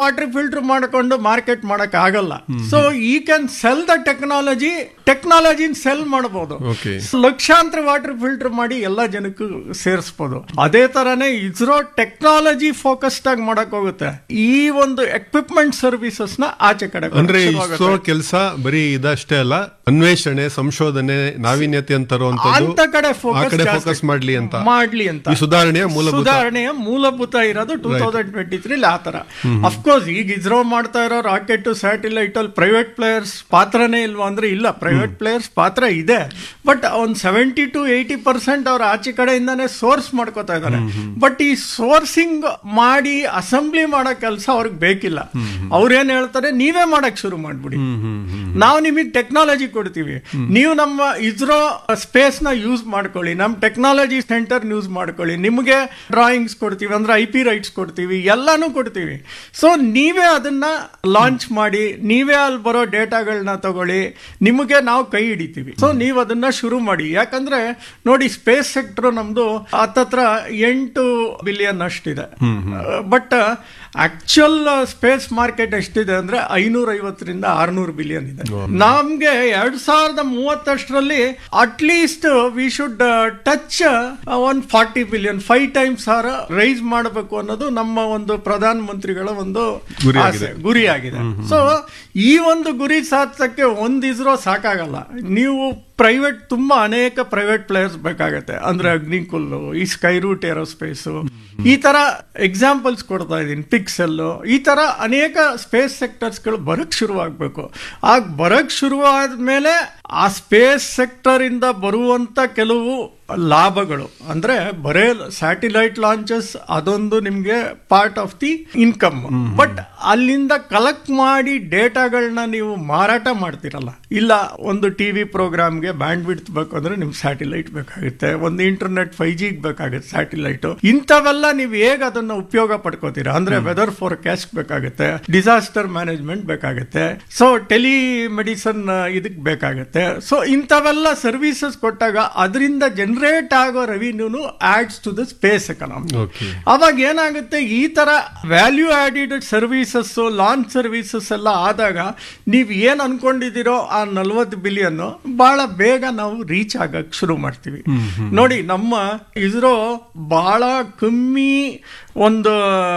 Water filter ಮಾಡಿಕೊಂಡು market ಮಾಡಕ್ ಆಗಲ್ಲ ಸೊ ಈ ಕ್ಯಾನ್ ಸೆಲ್ ದ ಟೆಕ್ನಾಲಜಿ ಟೆಕ್ನಾಲಜಿನ ಸೆಲ್ ಮಾಡಬಹುದು Okay. ಲಕ್ಷಾಂತರ ವಾಟರ್ ಫಿಲ್ಟರ್ ಮಾಡಿ ಎಲ್ಲ ಜನಕ್ಕೂ ಸೇರಿಸಬಹುದು ಅದೇ ತರನೇ ಇಸ್ರೋ ಟೆಕ್ನಾಲಜಿ ಫೋಕಸ್ಡ್ ಆಗಿ ಮಾಡಕ್ ಹೋಗುತ್ತೆ ಈ ಒಂದು ಎಕ್ವಿಪ್ಮೆಂಟ್ ಸರ್ವಿಸಸ್ ನ ಆಚೆ ಕಡೆ ಅಂದ್ರೆ ಶುರುವಾಗುತ್ತೆ. ಇಸ್ರೋ ಕೆಲಸ ಬರೀ ಇದಷ್ಟೇ ಅಲ್ಲ ಅನ್ವೇಷಣೆ ಸಂಶೋಧನೆ ನಾವೀನ್ಯತೆ ಅಂತ ತರುವಂತದ್ದು ಅಂತ ಕಡೆ ಆ ಫೋಕಸ್ ಕಡೆ ಫೋಕಸ್ ಮಾಡ್ಲಿ ಅಂತ ಮಾಡ್ಲಿ ಅಂತ ಈ ಸುಧಾರಣೆಯ ಮೂಲಭೂತ ಸುಧಾರಣೆಯ ಮೂಲಭೂತ ಇರೋದು ಟೂ ತೌಸಂಡ್ ಟ್ವೆಂಟಿ ತ್ರೀ ಆತರ ಅಫ್ಕೋರ್ಸ್ ಈಗ ಇಸ್ರೋ ಮಾಡ್ತಾ ಇರೋ ರಾಕೆಟ್ ಸ್ಯಾಟಲೈಟ್ ಅಲ್ಲಿ ಪ್ರೈವೇಟ್ ಪ್ಲೇಯರ್ಸ್ ಪಾತ್ರನೇ ಇಲ್ವಾ ಅಂದ್ರೆ ಇಲ್ಲ ಪ್ರೈವೇಟ್ ಪ್ಲೇಯರ್ಸ್ ಪಾತ್ರ ಇದೆ ಬಟ್ ಒಂದ್ ಸೆವೆಂಟಿ ಟು ಏಯ್ಟಿ ಪರ್ಸೆಂಟ್ ಅವ್ರ ಆಚೆ ಕಡೆಯಿಂದಾನೇ ಸೋರ್ಸ್ ಮಾಡ್ಕೋತಾ ಇದ್ದಾರೆ ಬಟ್ ಈ ಸೋರ್ಸಿಂಗ್ ಮಾಡಿ ಅಸೆಂಬ್ಲಿ ಮಾಡೋ ಕೆಲಸ ಅವ್ರಿಗೆ ಬೇಕಿಲ್ಲ ಅವ್ರೇನ್ ಹೇಳ್ತಾರೆ ನೀವೇ ಮಾಡಕ್ ಶುರು ಮಾಡ್ಬಿಡಿ ನಾವು ನಿಮಗೆ ಟೆಕ್ನಾಲಜಿ ಕೊಡ್ತೀವಿ ನೀವು ನಮ್ಮ ಇಸ್ರೋ ಸ್ಪೇಸ್ ನ ಯೂಸ್ ಮಾಡ್ಕೊಳ್ಳಿ ನಮ್ಮ ಟೆಕ್ನಾಲಜಿ ಸೆಂಟರ್ ಯೂಸ್ ಮಾಡ್ಕೊಳ್ಳಿ ನಿಮಗೆ ಡ್ರಾಯಿಂಗ್ಸ್ ಕೊಡ್ತೀವಿ ಅಂದ್ರೆ ಐ ಪಿ ರೈಟ್ಸ್ ಕೊಡ್ತೀವಿ ಎಲ್ಲಾನು ಕೊಡ್ತೀವಿ ಸೊ ನೀವೇ ಅದನ್ನ ಲಾಂಚ್ ಮಾಡಿ ನೀವೇ ಅಲ್ಲಿ ಬರೋ ಡೇಟಾಗಳನ್ನ ತಗೊಳ್ಳಿ ನಿಮಗೆ ನಾವು ಕೈ ಹಿಡಿತೀವಿ ಸೊ ನೀವು ಅದನ್ನ ಶುರು ಮಾಡಿ ಯಾಕಂದ್ರೆ ನೋಡಿ ಸ್ಪೇಸ್ ಸೆಕ್ಟರ್ ನಮ್ದು ಹತ್ತತ್ರ ಎಂಟು ಬಿಲಿಯನ್ ಅಷ್ಟಿದೆ ಬಟ್ ಆಕ್ಚುಯಲ್ ಸ್ಪೇಸ್ ಮಾರ್ಕೆಟ್ ಎಷ್ಟಿದೆ ಅಂದ್ರೆ ಐನೂರ ಐವತ್ತರಿಂದ ಆರ್ನೂರು ಬಿಲಿಯನ್ ಇದೆ ನಮ್ಗೆ ಎರಡ್ ಸಾವಿರದ ಮೂವತ್ತಷ್ಟರಲ್ಲಿ at least we should touch one forty billion five times ಸಾರ ರೈಸ್ ಮಾಡಬೇಕು ಅನ್ನೋದು ನಮ್ಮ ಒಂದು ಪ್ರಧಾನ ಮಂತ್ರಿಗಳ ಒಂದು ಗುರಿಯಾಗಿದೆ. ಆಸೆ ಗುರಿಯಾಗಿದೆ ಸೊ ಈ ಒಂದು ಗುರಿ ಸಾಧಿಸಕ್ಕೆ ಒಂದ್ ಇಸ್ರೋ ಸಾಕಾಗಲ್ಲ ನೀವು ಪ್ರೈವೇಟ್ ತುಂಬಾ ಅನೇಕ ಪ್ರೈವೇಟ್ ಪ್ಲೇಯರ್ಸ್ ಬೇಕಾಗತ್ತೆ ಅಂದ್ರೆ ಅಗ್ನಿಕುಲ್ ಈ ಸ್ಕೈ ರೂಟ್ ಏರೋಸ್ಪೇಸ್ ಈ ತರ ಎಕ್ಸಾಂಪಲ್ಸ್ ಕೊಡ್ತಾ ಇದ್ದೀನಿ ಪಿಕ್ಸೆಲ್ ಈ ತರ ಅನೇಕ ಸ್ಪೇಸ್ ಸೆಕ್ಟರ್ಸ್ಗಳು ಬರಕ್ ಶುರುವಾಗಬೇಕು ಆಗ ಬರಕ್ ಶುರುವಾದ್ಮೇಲೆ ಆ ಸ್ಪೇಸ್ ಸೆಕ್ಟರ್ ಇಂದ ಬರುವಂತ ಕೆಲವು ಲಾಭಗಳು ಅಂದ್ರೆ ಬರೇ ಸ್ಯಾಟಿಲೈಟ್ ಲಾಂಚಸ್ ಅದೊಂದು ನಿಮ್ಗೆ part of the income but ಅಲ್ಲಿಂದ ಕಲೆಕ್ಟ್ ಮಾಡಿ ಡೇಟಾಗಳನ್ನ ನೀವು ಮಾರಾಟ ಮಾಡ್ತಿರಲ್ಲ ಇಲ್ಲ ಒಂದು ಟಿವಿ ಪ್ರೋಗ್ರಾಮ್ಗೆ ಬ್ಯಾಂಡ್ ಬಿಡ್ತ್ ಬೇಕು ಅಂದ್ರೆ ನಿಮ್ ಸ್ಯಾಟಿಲೈಟ್ ಬೇಕಾಗುತ್ತೆ ಒಂದು ಇಂಟರ್ನೆಟ್ ಫೈವ್ ಜಿಗ್ ಬೇಕಾಗುತ್ತೆ ಸ್ಯಾಟಿಲೈಟ್ ಇಂಥವೆಲ್ಲ ನೀವು ಹೇಗೆ ಅದನ್ನ ಉಪಯೋಗ ಪಡ್ಕೋತೀರಾ ಅಂದ್ರೆ ವೆದರ್ ಫೋರ್ಕಾಸ್ಟ್ ಬೇಕಾಗುತ್ತೆ ಡಿಸಾಸ್ಟರ್ ಮ್ಯಾನೇಜ್ಮೆಂಟ್ ಬೇಕಾಗುತ್ತೆ ಸೊ ಟೆಲಿ ಮೆಡಿಸನ್ ಇದಕ್ ಬೇಕಾಗುತ್ತೆ ಸೊ ಇಂಥವೆಲ್ಲ ಸರ್ವಿಸಸ್ ಕೊಟ್ಟಾಗ ಅದರಿಂದ ಜನರೇಟ್ ಆಗೋ ರೆವಿನ್ಯೂನು adds to the space economy okay ಅವಾಗ ಏನಾಗುತ್ತೆ ಈ ತರ value added services launch services ಎಲ್ಲ ಆದಾಗ ನೀವು ಏನ್ ಅನ್ಕೊಂಡಿದ್ದೀರೋ ಆ ನಲ್ವತ್ತು ಬಿಲಿಯನ್ ಬಹಳ ಬೇಗ ನಾವು ರೀಚ್ ಆಗಕ್ ಶುರು ಮಾಡ್ತೀವಿ ನೋಡಿ ನಮ್ಮ ಇಸ್ರೋ ಬಹಳ ಕಮ್ಮಿ ಒಂದು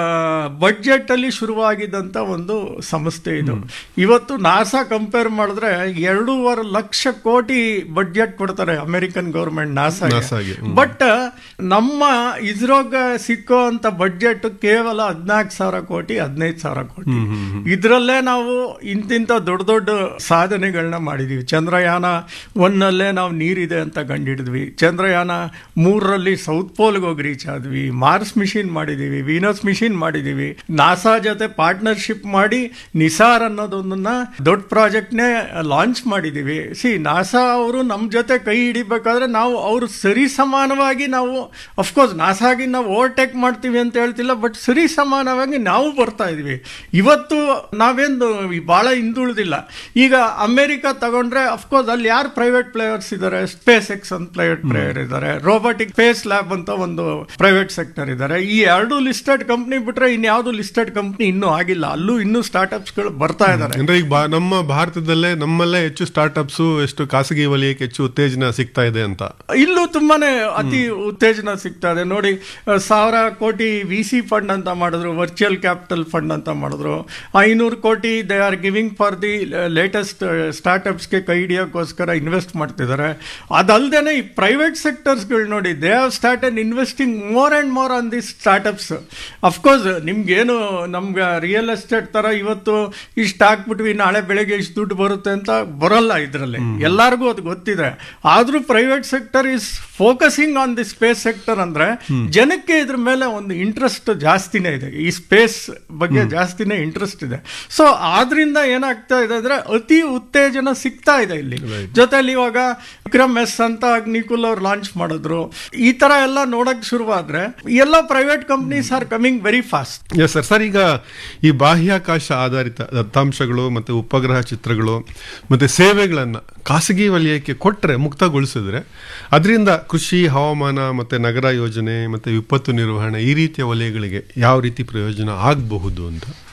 ಬಡ್ಜೆಟ್ ಅಲ್ಲಿ ಶುರುವಾಗಿದ್ದಂತ ಒಂದು ಸಂಸ್ಥೆ ಇದು ಇವತ್ತು ನಾಸಾ ಕಂಪೇರ್ ಮಾಡಿದ್ರೆ ಎರಡೂವರೆ ಲಕ್ಷ ಕೋಟಿ ಬಡ್ಜೆಟ್ ಕೊಡ್ತಾರೆ ಅಮೆರಿಕನ್ ಗೌರ್ಮೆಂಟ್ ನಾಸಾ ನಾಸಾಗೆ, ಹ್ಮ್. ಬಟ್ ನಮ್ಮ ಇಸ್ರೋಗೆ ಸಿಕ್ಕೋ ಅಂತ ಬಡ್ಜೆಟ್ ಕೇವಲ ಹದಿನಾಲ್ಕು ಸಾವಿರ ಕೋಟಿ ಹದಿನೈದು ಸಾವಿರ ಕೋಟಿ ಇದರಲ್ಲೇ ನಾವು ಇಂತಿಂತ ದೊಡ್ಡ ದೊಡ್ಡ ಸಾಧನೆಗಳನ್ನ ಮಾಡಿದೀವಿ ಚಂದ್ರಯಾನ ಒನ್ನಲ್ಲೇ ನಾವು ನೀರಿದೆ ಅಂತ ಕಂಡಿಡಿದ್ವಿ ಚಂದ್ರಯಾನ ಮೂರರಲ್ಲಿ ಸೌತ್ ಪೋಲ್ಗೆ ಹೋಗಿ ರೀಚ್ ಆದ್ವಿ ಮಾರ್ಸ್ ಮಿಷಿನ್ ಮಾಡಿದೀವಿ ವೀನಸ್ ಮಿಷಿನ್ ಮಾಡಿದೀವಿ ನಾಸಾ ಜೊತೆ ಪಾರ್ಟ್ನರ್ಶಿಪ್ ಮಾಡಿ ನಿಸಾರ್ ಅನ್ನೋದೊಂದನ್ನ ದೊಡ್ಡ ಪ್ರಾಜೆಕ್ಟ್ನೇ ಲಾಂಚ್ ಮಾಡಿದೀವಿ ಸಿ ನಾಸಾ ಅವರು ನಮ್ಮ ಜೊತೆ ಕೈ ಹಿಡಿಬೇಕಾದ್ರೆ ನಾವು ಅವರು ಸರಿ ಸಮಾನವಾಗಿ ನಾವು ಅಫ್ಕೋರ್ಸ್ ನಾಸಾಗಿ ನಾವು ಓವರ್ಟೇಕ್ ಮಾಡ್ತೀವಿ ಅಂತ ಹೇಳ್ತಿಲ್ಲ ಬಟ್ ಸರಿ ಸಮಾನವಾಗಿ ನಾವು ಬರ್ತಾ ಇದೀವಿ ಇವತ್ತು ನಾವೇನು ಬಹಳ ಹಿಂದುಳಿದಿಲ್ಲ ಈಗ ಅಮೆರಿಕ ತಗೊಂಡ್ರೆ ಅಫ್ಕೋರ್ಸ್ ಅಲ್ಲಿ ಯಾರು ಪ್ರೈವೇಟ್ ಪ್ಲೇಯರ್ಸ್ ಇದ್ದಾರೆ ಸ್ಪೇಸ್ ಎಕ್ಸ್ ಅಂತ ಪ್ರೈವೇಟ್ ಪ್ಲೇಯರ್ ಇದ್ದಾರೆ ರೋಬೋಟಿಕ್ ಸ್ಪೇಸ್ ಲ್ಯಾಬ್ ಅಂತ ಒಂದು ಪ್ರೈವೇಟ್ ಸೆಕ್ಟರ್ ಇದ್ದಾರೆ ಈ ಎರಡು ಲಿಸ್ಟೆಡ್ ಕಂಪ್ನಿ ಬಿಟ್ರೆ ಇನ್ಯಾವುದು ಲಿಸ್ಟೆಡ್ ಕಂಪ್ನಿ ಇನ್ನೂ ಆಗಿಲ್ಲ ಅಲ್ಲೂ ಇನ್ನೂ ಸ್ಟಾರ್ಟ್ಅಪ್ಸ್ ಗಳು ಬರ್ತಾ ಇದ್ದಾರೆ ಅಂದ್ರೆ ಈಗ ಬಾ- ನಮ್ಮ ಭಾರತದಲ್ಲೇ ನಮ್ಮಲ್ಲೇ ಹೆಚ್ಚು ಸ್ಟಾರ್ಟ್ಅಪ್ಸ್ ಎಷ್ಟು ಖಾಸಗಿ ವಲಯಕ್ಕೆ ಹೆಚ್ಚು ಉತ್ತೇಜನ ಸಿಗ್ತಾ ಇದೆ ಅಂತ ಇಲ್ಲೂ ತುಂಬಾನೇ ಅತಿ ಉತ್ತೇಜನ ಸಿಗ್ತಾ ಇದೆ ನೋಡಿ ಅಹ್, ಸಾವಿರ ಕೋಟಿ ವಿ ಸಿ ಫಂಡ್ ಅಂತ ಮಾಡಿದ್ರು ವರ್ಚುವಲ್ ಕ್ಯಾಪಿಟಲ್ ಫಂಡ್ ಅಂತ ಮಾಡಿದ್ರು ಐನೂರು crore they are giving for the latest ಸ್ಟಾರ್ಟ್ಅಪ್ಸ್ಗೆ ಕೈ ಹಿಡಿಯೋಕ್ಕೋಸ್ಕರ ಇನ್ವೆಸ್ಟ್ ಮಾಡ್ತಿದ್ದಾರೆ ಅದಲ್ದೇನೆ ಈ ಪ್ರೈವೇಟ್ ಸೆಕ್ಟರ್ಸ್ಗಳು ನೋಡಿ they have start investing more and more on the startups of course ನಿಮ್ಗೇನು ನಮ್ಗೆ ರಿಯಲ್ ಎಸ್ಟೇಟ್ ತರ ಇವತ್ತು ಇಷ್ಟು ಹಾಕ್ಬಿಟ್ವಿ ನಾಳೆ ಬೆಳಗ್ಗೆ ಇಷ್ಟು ದುಡ್ಡು ಬರುತ್ತೆ ಅಂತ ಬರಲ್ಲ ಇದರಲ್ಲಿ ಎಲ್ಲರಿಗೂ ಅದು ಗೊತ್ತಿದೆ ಆದ್ರೂ private sector is focusing on the space sector ಅಂದ್ರೆ ಜನಕ್ಕೆ ಇದ್ರ ಮೇಲೆ ಒಂದು ಇಂಟ್ರೆಸ್ಟ್ ಜಾಸ್ತಿನೇ ಇದೆ ಈ ಸ್ಪೇಸ್ ಬಗ್ಗೆ ಜಾಸ್ತಿನೇ ಇಂಟ್ರೆಸ್ಟ್ ಇದೆ ಸೊ ಆದ್ರಿಂದ ಏನಾಗ್ತಾ ಇದೆ ಅಂದ್ರೆ ಅತಿ ಉತ್ತೇಜನ ಸಿಗ್ತಾ ಇದೆ ಇಲ್ಲಿ ಜೊತೆಲಿ ಇವಾಗ ವಿಕ್ರಮ್ ಎಸ್ ಅಂತ ಅಗ್ನಿಕುಲ್ ಅವ್ರು ಲಾಂಚ್ ಮಾಡಿದ್ರು ಈ ತರ ಎಲ್ಲ ನೋಡಕ್ ಶುರುವಾದ್ರೆ ಎಲ್ಲ private companies are coming very fast yes sir sir ಈಗ ಈ ಬಾಹ್ಯಾಕಾಶ ಆಧಾರಿತ ದತ್ತಾಂಶಗಳು ಮತ್ತೆ ಉಪಗ್ರಹ ಚಿತ್ರಗಳು ಮತ್ತೆ ಸೇವೆಗಳನ್ನ ಖಾಸಗಿ ವಲಯಕ್ಕೆ ಕೊಟ್ಟರೆ ಮುಕ್ತಗೊಳಿಸಿದ್ರೆ ಅದರಿಂದ ಕೃಷಿ ಹವಾಮಾನ ಮತ್ತೆ ನಗರ ಯೋಜನೆ ಮತ್ತೆ ವಿಪತ್ತು ನಿರ್ವಹಣೆ ಈ ರೀತಿಯ ವಲಯಗಳಿಗೆ ಯಾವ ರೀತಿ ಪ್ರಯೋಜನ ಆಗಬಹುದು ಅಂತ